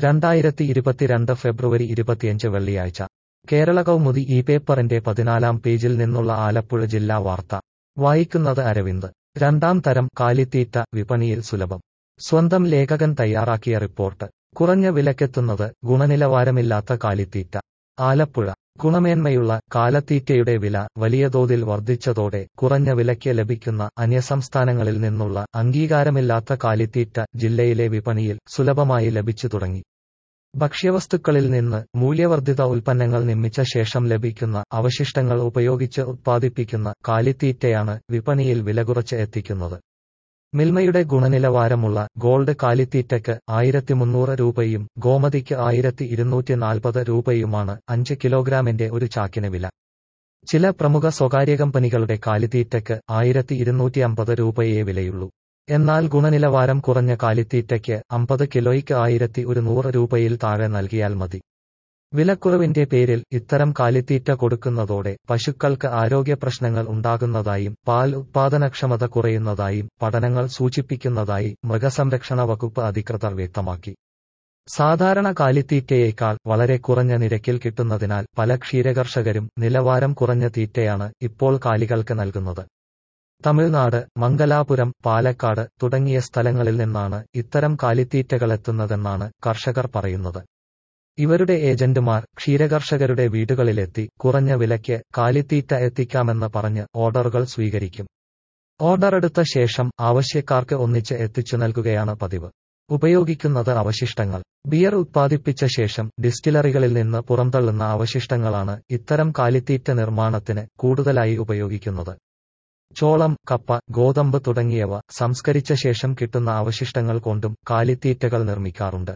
രണ്ടായിരത്തി ഇരുപത്തിരണ്ട് ഫെബ്രുവരി ഇരുപത്തിയഞ്ച് വെള്ളിയാഴ്ച കേരള കൗമുദി ഈ പേപ്പറിന്റെ പതിനാലാം പേജിൽ നിന്നുള്ള ആലപ്പുഴ ജില്ലാ വാർത്ത വായിക്കുന്നത് അരവിന്ദ് രണ്ടാം തരം കാലിത്തീറ്റ വിപണിയിൽ സുലഭം സ്വന്തം ലേഖകൻ തയ്യാറാക്കിയ റിപ്പോർട്ട് കുറഞ്ഞ വിലക്കെത്തുന്നത് ഗുണനിലവാരമില്ലാത്ത കാലിത്തീറ്റ ആലപ്പുഴ ഗുണമേന്മയുള്ള കാലത്തീറ്റയുടെ വില വലിയ തോതിൽ വർദ്ധിച്ചതോടെ കുറഞ്ഞ വിലയ്ക്ക് ലഭിക്കുന്ന അന്യസംസ്ഥാനങ്ങളിൽ നിന്നുള്ള അംഗീകാരമില്ലാത്ത കാലിത്തീറ്റ ജില്ലയിലെ വിപണിയിൽ സുലഭമായി ലഭിച്ചു തുടങ്ങി ഭക്ഷ്യവസ്തുക്കളിൽ നിന്ന് മൂല്യവർദ്ധിത ഉൽപ്പന്നങ്ങൾ നിർമ്മിച്ച ശേഷം ലഭിക്കുന്ന അവശിഷ്ടങ്ങൾ ഉപയോഗിച്ച് ഉത്പാദിപ്പിക്കുന്ന കാലിത്തീറ്റയാണ് വിപണിയിൽ വിലകുറച്ച് എത്തിക്കുന്നത് മിൽമയുടെ ഗുണനിലവാരമുള്ള ഗോൾഡ് കാലിത്തീറ്റയ്ക്ക് ആയിരത്തി മുന്നൂറ് രൂപയും ഗോമതിക്ക് ആയിരത്തി ഇരുന്നൂറ്റി നാൽപ്പത് രൂപയുമാണ് അഞ്ച് കിലോഗ്രാമിന്റെ ഒരു ചാക്കിന് വില ചില പ്രമുഖ സ്വകാര്യ കമ്പനികളുടെ കാലിത്തീറ്റയ്ക്ക് ആയിരത്തി ഇരുന്നൂറ്റി അമ്പത് രൂപയേ വിലയുള്ളൂ എന്നാൽ ഗുണനിലവാരം കുറഞ്ഞ കാലിത്തീറ്റയ്ക്ക് അമ്പത് കിലോയ്ക്ക് ആയിരത്തി ഒരു നൂറ് രൂപയിൽ താഴെ നൽകിയാൽ മതി വിലക്കുറവിന്റെ പേരിൽ ഇത്തരം കാലിത്തീറ്റ കൊടുക്കുന്നതോടെ പശുക്കൾക്ക് ആരോഗ്യ പ്രശ്നങ്ങൾ ഉണ്ടാകുന്നതായും പാൽ ഉത്പാദനക്ഷമത കുറയുന്നതായും പഠനങ്ങൾ സൂചിപ്പിക്കുന്നതായി മൃഗസംരക്ഷണ വകുപ്പ് അധികൃതർ വ്യക്തമാക്കി സാധാരണ കാലിത്തീറ്റയേക്കാൾ വളരെ കുറഞ്ഞ നിരക്കിൽ കിട്ടുന്നതിനാൽ പല ക്ഷീരകർഷകരും നിലവാരം കുറഞ്ഞ തീറ്റയാണ് ഇപ്പോൾ കാലികൾക്ക് നൽകുന്നത് തമിഴ്നാട് മംഗലാപുരം പാലക്കാട് തുടങ്ങിയ സ്ഥലങ്ങളിൽ നിന്നാണ് ഇത്തരം കാലിത്തീറ്റകളെത്തുന്നതെന്നാണ് കർഷകർ പറയുന്നത് ഇവരുടെ ഏജന്റുമാർ ക്ഷീരകർഷകരുടെ വീടുകളിലെത്തി കുറഞ്ഞ വിലയ്ക്ക് കാലിത്തീറ്റ എത്തിക്കാമെന്ന് പറഞ്ഞ് ഓർഡറുകൾ സ്വീകരിക്കും ഓർഡർ എടുത്ത ശേഷം ആവശ്യക്കാർക്ക് ഒന്നിച്ച് എത്തിച്ചു നൽകുകയാണ് പതിവ് ഉപയോഗിക്കുന്നത് അവശിഷ്ടങ്ങൾ ബിയർ ഉത്പാദിപ്പിച്ച ശേഷം ഡിസ്റ്റിലറികളിൽ നിന്ന് പുറന്തള്ളുന്ന അവശിഷ്ടങ്ങളാണ് ഇത്തരം കാലിത്തീറ്റ നിർമ്മാണത്തിന് കൂടുതലായി ഉപയോഗിക്കുന്നത് ചോളം കപ്പ ഗോതമ്പ് തുടങ്ങിയവ സംസ്കരിച്ച ശേഷം കിട്ടുന്ന അവശിഷ്ടങ്ങൾ കൊണ്ടും കാലിത്തീറ്റകൾ നിർമ്മിക്കാറുണ്ട്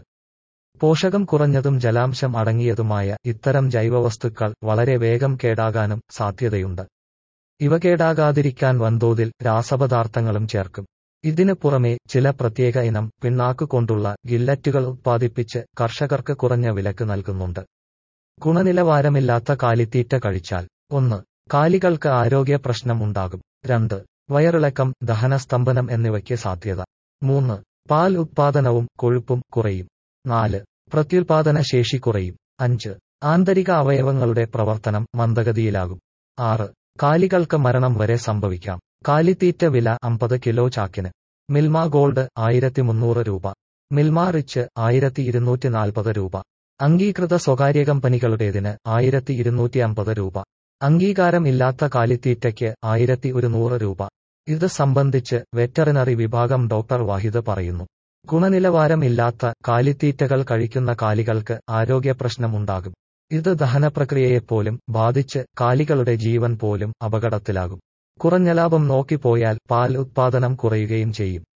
പോഷകം കുറഞ്ഞതും ജലാംശം അടങ്ങിയതുമായ ഇത്തരം ജൈവവസ്തുക്കൾ വളരെ വേഗം കേടാകാനും സാധ്യതയുണ്ട് ഇവ കേടാകാതിരിക്കാൻ വൻതോതിൽ രാസപദാർത്ഥങ്ങളും ചേർക്കും ഇതിനു പുറമെ ചില പ്രത്യേക ഇനം പിണ്ണാക്ക് കൊണ്ടുള്ള ഗില്ലറ്റുകൾ ഉത്പാദിപ്പിച്ച് കർഷകർക്ക് കുറഞ്ഞ വിലക്ക് നൽകുന്നുണ്ട് ഗുണനിലവാരമില്ലാത്ത കാലിത്തീറ്റ കഴിച്ചാൽ ഒന്ന് കാലികൾക്ക് ആരോഗ്യ പ്രശ്നം ഉണ്ടാകും രണ്ട് വയറിളക്കം ദഹനസ്തംഭനം എന്നിവയ്ക്ക് സാധ്യത മൂന്ന് പാൽ ഉത്പാദനവും കൊഴുപ്പും കുറയും നാല് പ്രത്യുൽപാദന ശേഷി കുറയും അഞ്ച് ആന്തരിക അവയവങ്ങളുടെ പ്രവർത്തനം മന്ദഗതിയിലാകും ആറ് കാലികൾക്ക് മരണം വരെ സംഭവിക്കാം കാലിത്തീറ്റ വില അമ്പത് കിലോ ചാക്കിന് മിൽമ ഗോൾഡ് ആയിരത്തി മുന്നൂറ് രൂപ മിൽമ റിച്ച് ആയിരത്തി ഇരുന്നൂറ്റി നാൽപ്പത് രൂപ അംഗീകൃത സ്വകാര്യ കമ്പനികളുടേതിന് ആയിരത്തി ഇരുന്നൂറ്റി അമ്പത് രൂപ അംഗീകാരം ഇല്ലാത്ത കാലിത്തീറ്റയ്ക്ക് ആയിരത്തി ഒരു നൂറ് രൂപ ഇത് സംബന്ധിച്ച് വെറ്ററിനറി വിഭാഗം ഡോക്ടർ വാഹിദ് പറയുന്നു ഗുണനിലവാരം ഇല്ലാത്ത കാലിത്തീറ്റകൾ കഴിക്കുന്ന കാലികൾക്ക് ആരോഗ്യ പ്രശ്നമുണ്ടാകും ഇത് ദഹനപ്രക്രിയയെപ്പോലും ബാധിച്ച് കാലികളുടെ ജീവൻ പോലും അപകടത്തിലാകും കുറഞ്ഞ ലാഭം നോക്കിപ്പോയാൽ പാൽ ഉത്പാദനം കുറയുകയും ചെയ്യും